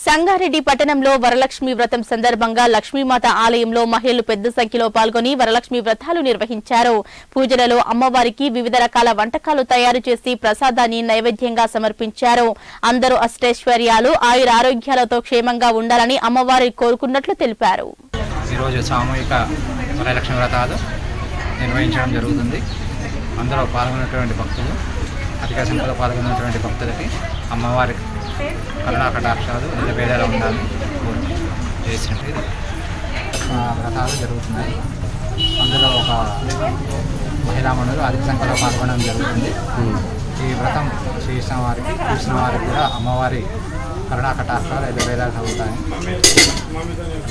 సంగారెడ్డి పట్టణంలో వరలక్ష్మి వ్రతం సందర్భంగా లక్ష్మీమాత ఆలయంలో మహిళలు పెద్ద సంఖ్యలో పాల్గొని వరలక్ష్మి వ్రతాలు నిర్వహించారు పూజలలో అమ్మవారికి వివిధ రకాల వంటకాలు తయారు చేసి ప్రసాదాన్ని నైవేద్యంగా సమర్పించారు అందరూ అష్టైశ్వర్యాలు ఆయుర ఆరోగ్యాలతో క్షేమంగా ఉండాలని అమ్మవారి కోరుకున్నట్లు తెలిపారు ఈరోజు సామూహిక వరలక్ష్మి వ్రతాలు నిర్వహించడం జరుగుతుంది అందులో పాల్గొన్నటువంటి భక్తులు అధిక సంఖ్యలో పాల్గొన్నటువంటి భక్తులకి అమ్మవారి కరుణా కటాక్షాలు నిలబేదలా ఉండాలని కోరుకుంటూ చేసినట్టు ఆ, వ్రతాలు జరుగుతున్నాయి అందులో ఒక మహిళామణులు అధిక సంఖ్యలో పాల్గొనడం జరుగుతుంది ఈ వ్రతం చేసిన వారికి చూసిన వారికి కూడా అమ్మవారి కరుణా కటాక్షాలు నిలబేదాలు అవుతాయి